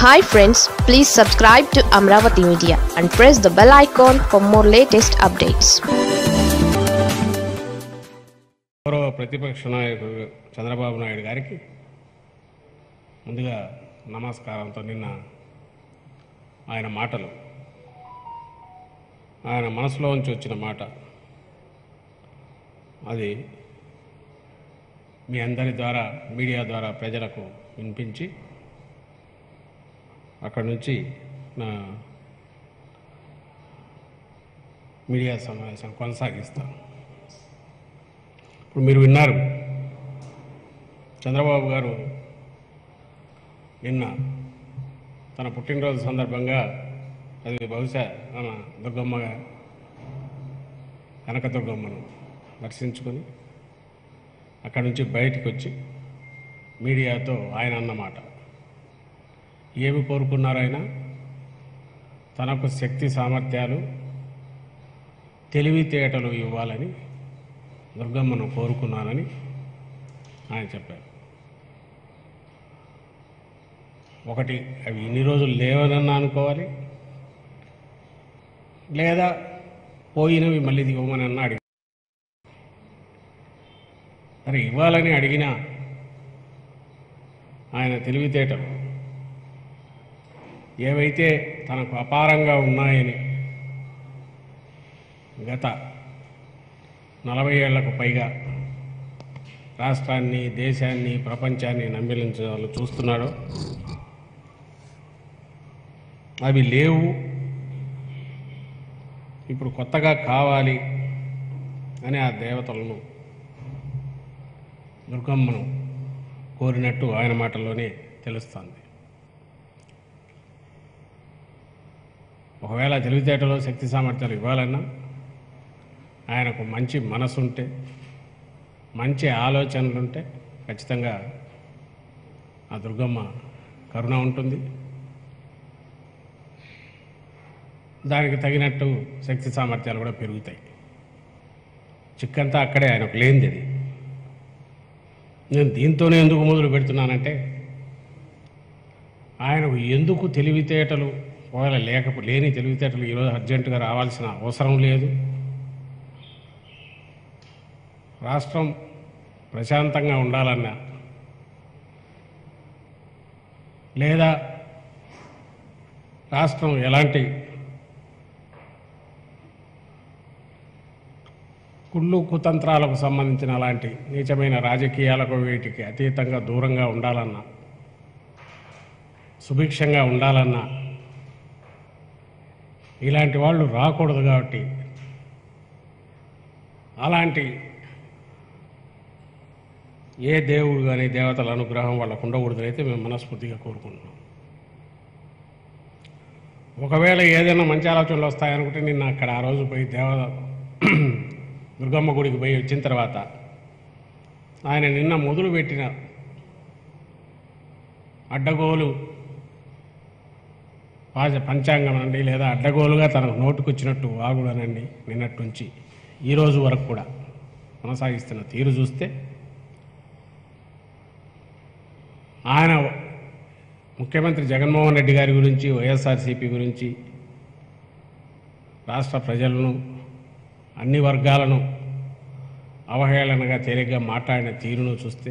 hi friends please subscribe to Amaravati media and press the bell icon for more latest updates గౌరవ ప్రతిపక్ష నాయకుడు చంద్రబాబు నాయుడు గారికి ముందుగా నమస్కారంతో నిన్న ఆయన మాటలు ఆయన మనసులో నుంచి వచ్చిన మాట అది మీ అందరి ద్వారా మీడియా ద్వారా ప్రజలకు వినిపించి అక్కడి నుంచి నా మీడియా సమావేశం కొనసాగిస్తాను ఇప్పుడు మీరు విన్నారు చంద్రబాబు గారు నిన్న తన పుట్టినరోజు సందర్భంగా అది బహుశా మన దుర్గమ్మ కనకదుర్గమ్మను దర్శించుకొని అక్కడి నుంచి బయటికి వచ్చి మీడియాతో ఆయన అన్నమాట ఏమి కోరుకున్నారు ఆయన తనకు శక్తి సామర్థ్యాలు తెలివితేటలు ఇవ్వాలని దుర్గమ్మను కోరుకున్నానని ఆయన చెప్పారు ఒకటి అవి ఇన్ని రోజులు లేవనన్నా అనుకోవాలి లేదా పోయినవి మళ్ళీ ఇవ్వమని అన్న అడిగి మరి ఇవ్వాలని అడిగినా ఆయన తెలివితేటలు ఏవైతే తనకు అపారంగా ఉన్నాయని గత నలభై ఏళ్లకు పైగా రాష్ట్రాన్ని దేశాన్ని ప్రపంచాన్ని నమ్మిలించాలని చూస్తున్నాడో అవి లేవు ఇప్పుడు కొత్తగా కావాలి అని ఆ దేవతలను దుర్గమ్మను కోరినట్టు ఆయన మాటల్లోనే తెలుస్తుంది ఒకవేళ తెలివితేటలో శక్తి సామర్థ్యాలు ఇవ్వాలన్నా ఆయనకు మంచి మనసు ఉంటే మంచి ఆలోచనలు ఉంటే ఖచ్చితంగా ఆ దుర్గమ్మ కరుణ ఉంటుంది దానికి తగినట్టు శక్తి సామర్థ్యాలు కూడా పెరుగుతాయి చిక్కంతా అక్కడే ఆయనకు లేనిది అది నేను దీంతోనే ఎందుకు మొదలు పెడుతున్నానంటే ఆయనకు ఎందుకు తెలివితేటలు ఒకవేళ లేకపో లేని తెలివితేటలు ఈరోజు అర్జెంటుగా రావాల్సిన అవసరం లేదు రాష్ట్రం ప్రశాంతంగా ఉండాలన్నా లేదా రాష్ట్రం ఎలాంటి కుళ్ళు కుతంత్రాలకు సంబంధించిన అలాంటి నీచమైన రాజకీయాలకు వీటికి అతీతంగా దూరంగా ఉండాలన్నా సుభిక్షంగా ఉండాలన్నా ఇలాంటి వాళ్ళు రాకూడదు కాబట్టి అలాంటి ఏ దేవుడు కానీ దేవతల అనుగ్రహం వాళ్ళకు ఉండకూడదని అయితే మేము మనస్ఫూర్తిగా కోరుకుంటున్నాం ఒకవేళ ఏదైనా మంచి ఆలోచనలు వస్తాయనుకుంటే నిన్న అక్కడ ఆ రోజు పోయి దేవ దుర్గమ్మ గుడికి పోయి వచ్చిన తర్వాత ఆయన నిన్న మొదలు పెట్టిన అడ్డగోలు పాజ పంచాంగం అండి లేదా అడ్డగోలుగా తనకు నోటుకొచ్చినట్టు వాగుడనండి నిన్నటి నుంచి ఈ రోజు వరకు కూడా కొనసాగిస్తున్న తీరు చూస్తే ఆయన ముఖ్యమంత్రి జగన్మోహన్ రెడ్డి గారి గురించి వైఎస్ఆర్సీపీ గురించి రాష్ట్ర ప్రజలను అన్ని వర్గాలను అవహేళనగా తేలిగ్గా మాట్లాడిన తీరును చూస్తే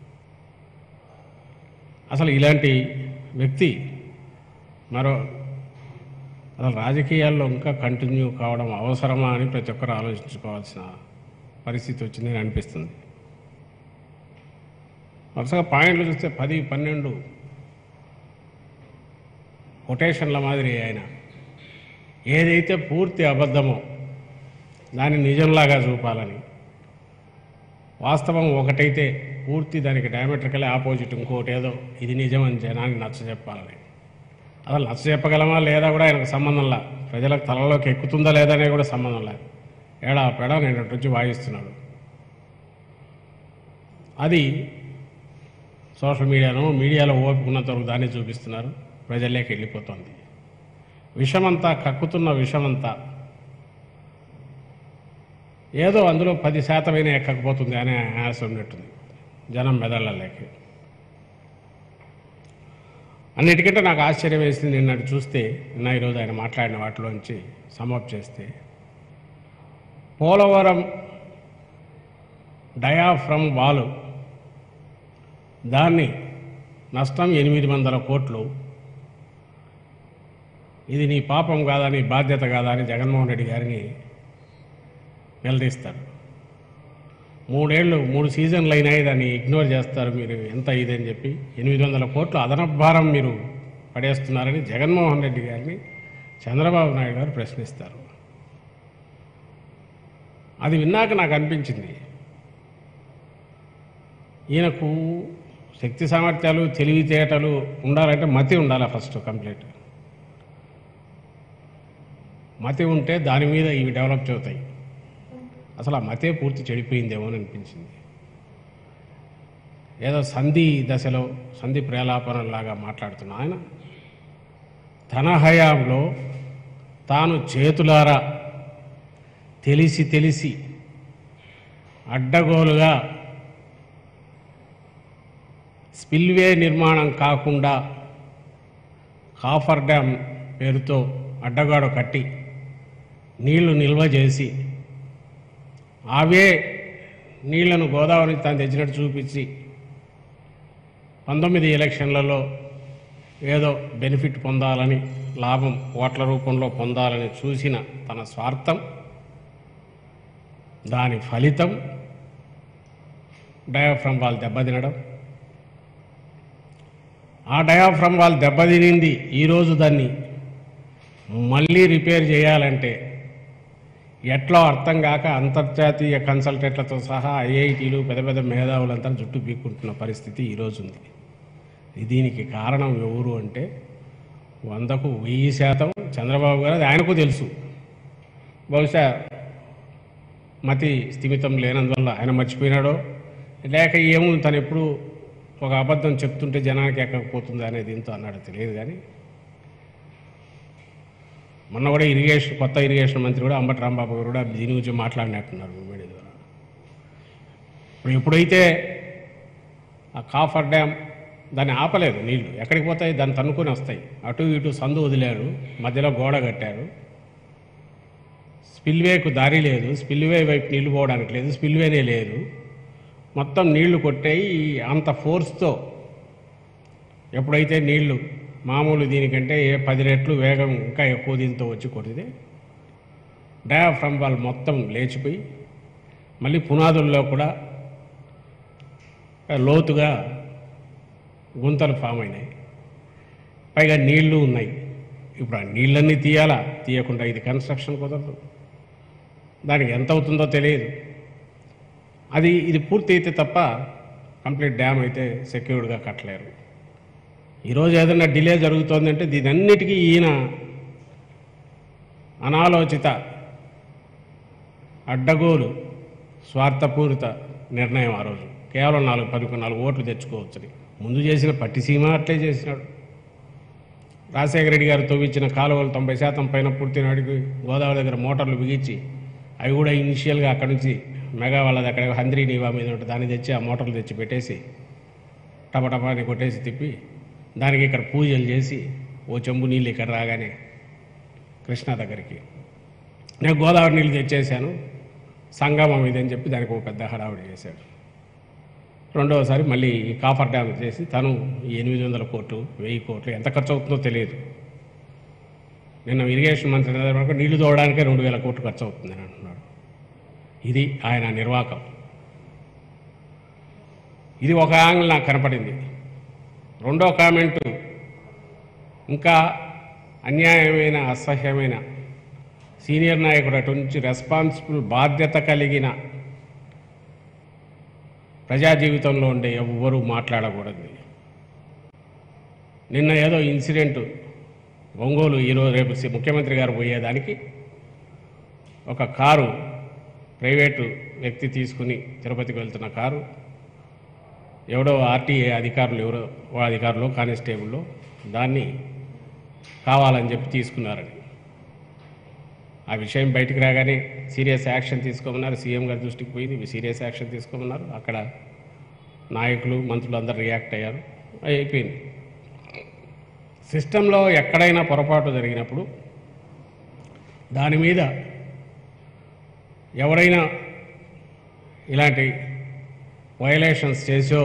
అసలు ఇలాంటి వ్యక్తి మరో అసలు రాజకీయాల్లో ఇంకా కంటిన్యూ కావడం అవసరమా అని ప్రతి ఒక్కరు ఆలోచించుకోవాల్సిన పరిస్థితి వచ్చిందని అనిపిస్తుంది వరుసగా పాయింట్లు చూస్తే పది పన్నెండు కొటేషన్ల మాదిరి ఆయన ఏదైతే పూర్తి అబద్ధమో దాన్ని నిజంలాగా చూపాలని వాస్తవం ఒకటైతే పూర్తి దానికి డయామెట్రికల్ ఆపోజిట్ ఇంకోటి ఏదో ఇది నిజం అని జనానికి నచ్చ చెప్పాలని అసలు నచ్చ చెప్పగలమా లేదా కూడా ఆయనకు సంబంధంలా ప్రజలకు తలలోకి ఎక్కుతుందా లేదా అనేది కూడా సంబంధం లేదు ఏడా పెడా నేను నుంచి వాయిస్తున్నాడు అది సోషల్ మీడియాను మీడియాలో ఓపుకున్నంత వరకు దాన్ని చూపిస్తున్నారు ప్రజల్లోకి వెళ్ళిపోతుంది విషమంతా కక్కుతున్న విషమంతా ఏదో అందులో పది శాతమైనా ఎక్కకపోతుంది అనే ఆశ ఉన్నట్టుంది జనం మెదళ్ళలోకి అన్నిటికంటే నాకు ఆశ్చర్యం వేసింది నిన్నటి చూస్తే నిన్న ఈరోజు ఆయన మాట్లాడిన వాటిలోంచి సమప్ చేస్తే పోలవరం డయాఫ్రమ్ వాలు దాన్ని నష్టం ఎనిమిది వందల కోట్లు ఇది నీ పాపం కాదా నీ బాధ్యత కాదా అని జగన్మోహన్ రెడ్డి గారిని నిలదీస్తారు మూడేళ్ళు మూడు సీజన్లు అయినాయి దాన్ని ఇగ్నోర్ చేస్తారు మీరు ఎంత ఇదని చెప్పి ఎనిమిది వందల కోట్లు అదనపు భారం మీరు పడేస్తున్నారని జగన్మోహన్ రెడ్డి గారిని చంద్రబాబు నాయుడు గారు ప్రశ్నిస్తారు అది విన్నాక నాకు అనిపించింది ఈయనకు శక్తి సామర్థ్యాలు తెలివితేటలు ఉండాలంటే మతి ఉండాలి ఫస్ట్ కంప్లీట్ మతి ఉంటే దాని మీద ఇవి డెవలప్ అవుతాయి అసలు ఆ మతే పూర్తి చెడిపోయిందేమో అని అనిపించింది ఏదో సంధి దశలో సంధి ప్రేలాపనలాగా మాట్లాడుతున్న ఆయన తన హయాంలో తాను చేతులారా తెలిసి తెలిసి అడ్డగోలుగా స్పిల్వే నిర్మాణం కాకుండా కాఫర్ డ్యామ్ పేరుతో అడ్డగాడు కట్టి నీళ్లు నిల్వ చేసి అవే నీళ్లను గోదావరి తాను తెచ్చినట్టు చూపించి పంతొమ్మిది ఎలక్షన్లలో ఏదో బెనిఫిట్ పొందాలని లాభం ఓట్ల రూపంలో పొందాలని చూసిన తన స్వార్థం దాని ఫలితం డయాఫ్రమ్ వాళ్ళు దెబ్బతినడం ఆ డయాఫ్రమ్ వాళ్ళు దెబ్బతినింది ఈరోజు దాన్ని మళ్ళీ రిపేర్ చేయాలంటే ఎట్లా అర్థం కాక అంతర్జాతీయ కన్సల్టెంట్లతో సహా ఐఐటీలు పెద్ద పెద్ద మేధావులంతా జుట్టు పీక్కుంటున్న పరిస్థితి ఈరోజు ఉంది దీనికి కారణం ఎవరు అంటే వందకు వెయ్యి శాతం చంద్రబాబు గారు అది ఆయనకు తెలుసు బహుశా మతి స్థిమితం లేనందువల్ల ఆయన మర్చిపోయినాడో లేక ఏమో తను ఎప్పుడు ఒక అబద్ధం చెప్తుంటే జనానికి ఎక్కకపోతుంది అనే దీంతో అన్నాడో తెలియదు కానీ మొన్న కూడా ఇరిగేషన్ కొత్త ఇరిగేషన్ మంత్రి కూడా అంబటి రాంబాబు గారు కూడా దీని గురించి మాట్లాడినట్టున్నారు మీడియా ద్వారా ఇప్పుడు ఎప్పుడైతే ఆ కాఫర్ డ్యామ్ దాన్ని ఆపలేదు నీళ్లు ఎక్కడికి పోతాయి దాన్ని తన్నుకొని వస్తాయి అటు ఇటు సందు వదిలారు మధ్యలో గోడ కట్టారు స్పిల్వేకు దారి లేదు స్పిల్వే వైపు నీళ్లు పోవడానికి లేదు స్పిల్వేనే లేదు మొత్తం నీళ్లు కొట్టాయి అంత ఫోర్స్తో ఎప్పుడైతే నీళ్లు మామూలు దీనికంటే ఏ పది రెట్లు వేగం ఇంకా ఎక్కువ దీంతో వచ్చి కొట్టితే డయాఫ్రమ్ వాల్ మొత్తం లేచిపోయి మళ్ళీ పునాదుల్లో కూడా లోతుగా గుంతలు ఫామ్ అయినాయి పైగా నీళ్లు ఉన్నాయి ఇప్పుడు ఆ నీళ్ళన్నీ తీయాలా తీయకుండా ఇది కన్స్ట్రక్షన్ కుదరదు దానికి ఎంత అవుతుందో తెలియదు అది ఇది పూర్తి అయితే తప్ప కంప్లీట్ డ్యామ్ అయితే సెక్యూర్డ్గా కట్టలేరు ఈరోజు ఏదైనా డిలే జరుగుతోందంటే దీనన్నిటికీ ఈయన అనాలోచిత అడ్డగోలు స్వార్థపూరిత నిర్ణయం ఆ రోజు కేవలం నాలుగు పది నాలుగు ఓట్లు తెచ్చుకోవచ్చని ముందు చేసిన పట్టిసీమ అట్లే చేసినాడు రాజశేఖర రెడ్డి గారు తవ్వించిన కాలువలు తొంభై శాతం పైన పూర్తి నాటికి గోదావరి దగ్గర మోటార్లు బిగించి అవి కూడా ఇనిషియల్గా అక్కడి నుంచి మెగా వాళ్ళది అక్కడ హంద్రీ నీవా మీద ఉంటుంది దాన్ని తెచ్చి ఆ మోటార్లు తెచ్చి పెట్టేసి టపటపాని కొట్టేసి తిప్పి దానికి ఇక్కడ పూజలు చేసి ఓ చెంబు నీళ్ళు ఇక్కడ రాగానే కృష్ణా దగ్గరికి నేను గోదావరి నీళ్ళు తెచ్చేసాను సంగమం ఇదని చెప్పి దానికి ఒక పెద్ద హడావుడి చేశాడు రెండవసారి మళ్ళీ ఈ కాఫర్ డ్యామ్ చేసి తను ఈ ఎనిమిది వందల కోట్లు వెయ్యి కోట్లు ఎంత ఖర్చు అవుతుందో తెలియదు నిన్న ఇరిగేషన్ మంత్రి దగ్గర వరకు నీళ్లు తోవడానికే రెండు వేల కోట్లు ఖర్చు అవుతుందని అంటున్నాడు ఇది ఆయన నిర్వాకం ఇది ఒక యాంగిల్ నాకు కనపడింది రెండో కామెంటు ఇంకా అన్యాయమైన అసహ్యమైన సీనియర్ నాయకుడు అటు నుంచి రెస్పాన్సిబుల్ బాధ్యత కలిగిన ప్రజా జీవితంలో ఉండే ఎవ్వరూ మాట్లాడకూడదు నిన్న ఏదో ఇన్సిడెంట్ ఒంగోలు ఈరోజు రేపు సి- ముఖ్యమంత్రి గారు పోయేదానికి ఒక కారు ప్రైవేటు వ్యక్తి తీసుకుని తిరుపతికి వెళ్తున్న కారు ఎవడో ఆర్టీఏ అధికారులు ఎవరో ఓ అధికారులు కానిస్టేబుల్లో దాన్ని కావాలని చెప్పి తీసుకున్నారని ఆ విషయం బయటికి రాగానే సీరియస్ యాక్షన్ తీసుకోమన్నారు సీఎం గారి దృష్టికి పోయింది సీరియస్ యాక్షన్ తీసుకోమన్నారు అక్కడ నాయకులు మంత్రులు అందరూ రియాక్ట్ అయ్యారు అయిపోయింది సిస్టంలో ఎక్కడైనా పొరపాటు జరిగినప్పుడు దాని మీద ఎవరైనా ఇలాంటి వయలేషన్స్ చేసో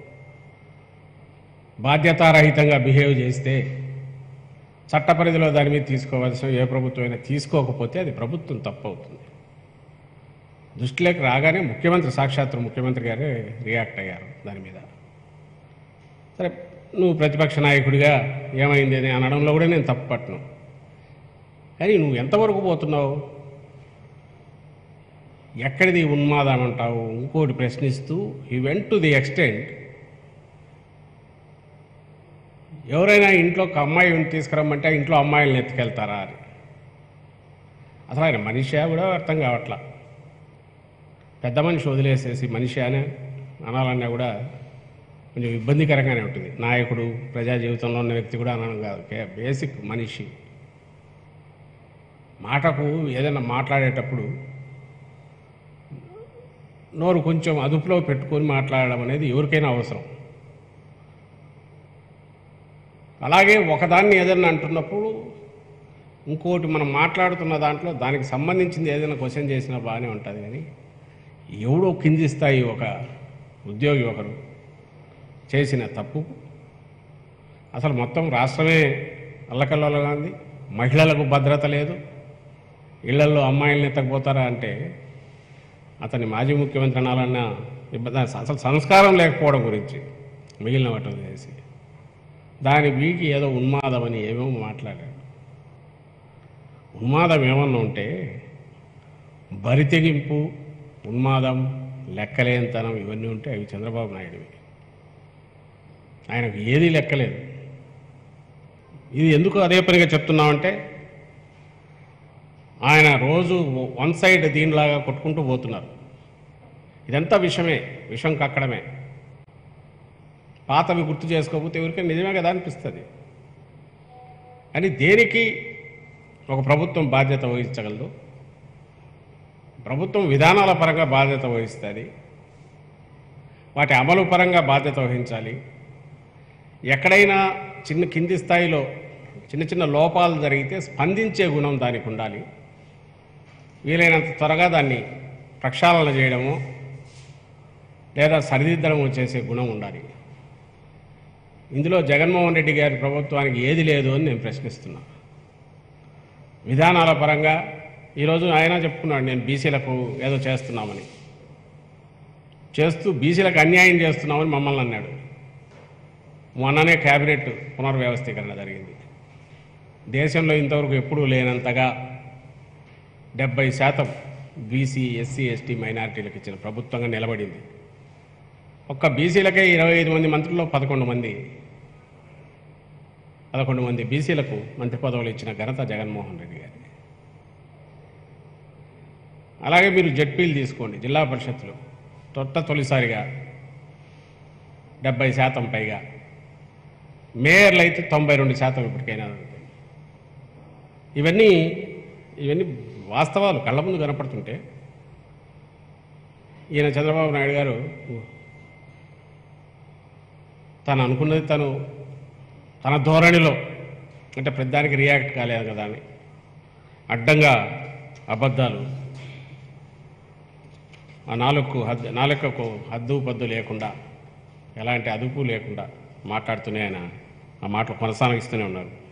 బాధ్యతారహితంగా బిహేవ్ చేస్తే చట్ట పరిధిలో దాని మీద తీసుకోవాల్సిన ఏ ప్రభుత్వం అయినా తీసుకోకపోతే అది ప్రభుత్వం తప్పు అవుతుంది దృష్టిలోకి రాగానే ముఖ్యమంత్రి సాక్షాత్తు ముఖ్యమంత్రి గారే రియాక్ట్ అయ్యారు దాని మీద సరే నువ్వు ప్రతిపక్ష నాయకుడిగా ఏమైంది అని అనడంలో కూడా నేను తప్పు పట్టను కానీ నువ్వు ఎంతవరకు పోతున్నావు ఎక్కడిది ఉన్మాదం అంటావు ఇంకోటి ప్రశ్నిస్తూ ఈ వెంట్ టు ది ఎక్స్టెంట్ ఎవరైనా ఇంట్లో ఒక అమ్మాయి తీసుకురమ్మంటే ఆ ఇంట్లో అమ్మాయిలను ఎత్తుకెళ్తారా అని అసలు ఆయన మనిషి కూడా అర్థం కావట్లా పెద్ద మనిషి వదిలేసేసి మనిషి అని అనాలన్నా కూడా కొంచెం ఇబ్బందికరంగానే ఉంటుంది నాయకుడు ప్రజా జీవితంలో ఉన్న వ్యక్తి కూడా అనడం కాదు కే- బేసిక్ మనిషి మాటకు ఏదైనా మాట్లాడేటప్పుడు నోరు కొంచెం అదుపులో పెట్టుకొని మాట్లాడడం అనేది ఎవరికైనా అవసరం అలాగే ఒకదాన్ని ఏదైనా అంటున్నప్పుడు ఇంకోటి మనం మాట్లాడుతున్న దాంట్లో దానికి సంబంధించింది ఏదైనా క్వశ్చన్ చేసినా బాగానే ఉంటుంది కానీ ఎవడో కింది స్థాయి ఒక ఉద్యోగి ఒకరు చేసిన తప్పు అసలు మొత్తం రాష్ట్రమే అల్లకల్లోలంగా ఉంది మహిళలకు భద్రత లేదు ఇళ్లల్లో అమ్మాయిలను ఎత్తకపోతారా అంటే అతని మాజీ ముఖ్యమంత్రి అనాలన్న ఇబ్బంది అసలు సంస్కారం లేకపోవడం గురించి మిగిలిన వాటి చేసి దాని వీకి ఏదో ఉన్మాదం అని ఏమేమో మాట్లాడాడు ఉన్మాదం ఏమన్నా ఉంటే బరితెగింపు ఉన్మాదం లెక్కలేనితనం ఇవన్నీ ఉంటే అవి చంద్రబాబు నాయుడువి ఆయనకు ఏదీ లెక్కలేదు ఇది ఎందుకు అదే పనిగా చెప్తున్నామంటే ఆయన రోజు వన్ సైడ్ దీనిలాగా కొట్టుకుంటూ పోతున్నారు ఇదంతా విషమే విషం కక్కడమే పాతవి గుర్తు చేసుకోకపోతే ఎవరికైనా నిజమే కదా అనిపిస్తుంది అని దేనికి ఒక ప్రభుత్వం బాధ్యత వహించగలదు ప్రభుత్వం విధానాల పరంగా బాధ్యత వహిస్తుంది వాటి అమలు పరంగా బాధ్యత వహించాలి ఎక్కడైనా చిన్న కింది స్థాయిలో చిన్న చిన్న లోపాలు జరిగితే స్పందించే గుణం దానికి ఉండాలి వీలైనంత త్వరగా దాన్ని ప్రక్షాళన చేయడము లేదా సరిదిద్దడము చేసే గుణం ఉండాలి ఇందులో జగన్మోహన్ రెడ్డి గారి ప్రభుత్వానికి ఏది లేదు అని నేను ప్రశ్నిస్తున్నా విధానాల పరంగా ఈరోజు ఆయన చెప్పుకున్నాడు నేను బీసీలకు ఏదో చేస్తున్నామని చేస్తూ బీసీలకు అన్యాయం చేస్తున్నామని మమ్మల్ని అన్నాడు మొన్ననే క్యాబినెట్ పునర్వ్యవస్థీకరణ జరిగింది దేశంలో ఇంతవరకు ఎప్పుడూ లేనంతగా డెబ్బై శాతం బీసీ ఎస్సీ ఎస్టీ మైనారిటీలకు ఇచ్చిన ప్రభుత్వంగా నిలబడింది ఒక్క బీసీలకే ఇరవై ఐదు మంది మంత్రుల్లో పదకొండు మంది పదకొండు మంది బీసీలకు మంత్రి పదవులు ఇచ్చిన ఘనత జగన్మోహన్ రెడ్డి గారి అలాగే మీరు జడ్పీలు తీసుకోండి జిల్లా పరిషత్తులు తొట్ట తొలిసారిగా డెబ్బై శాతం పైగా మేయర్లు అయితే తొంభై రెండు శాతం ఇప్పటికైనా ఇవన్నీ ఇవన్నీ వాస్తవాలు కళ్ళ ముందు కనపడుతుంటే ఈయన చంద్రబాబు నాయుడు గారు తను అనుకున్నది తను తన ధోరణిలో అంటే పెద్దానికి రియాక్ట్ కాలేదు కదా అని అడ్డంగా అబద్ధాలు ఆ నాలుగు హద్దు నాలుకకు హద్దు పద్దు లేకుండా ఎలాంటి అదుపు లేకుండా మాట్లాడుతూనే ఆయన ఆ మాటలు కొనసాగిస్తూనే ఉన్నారు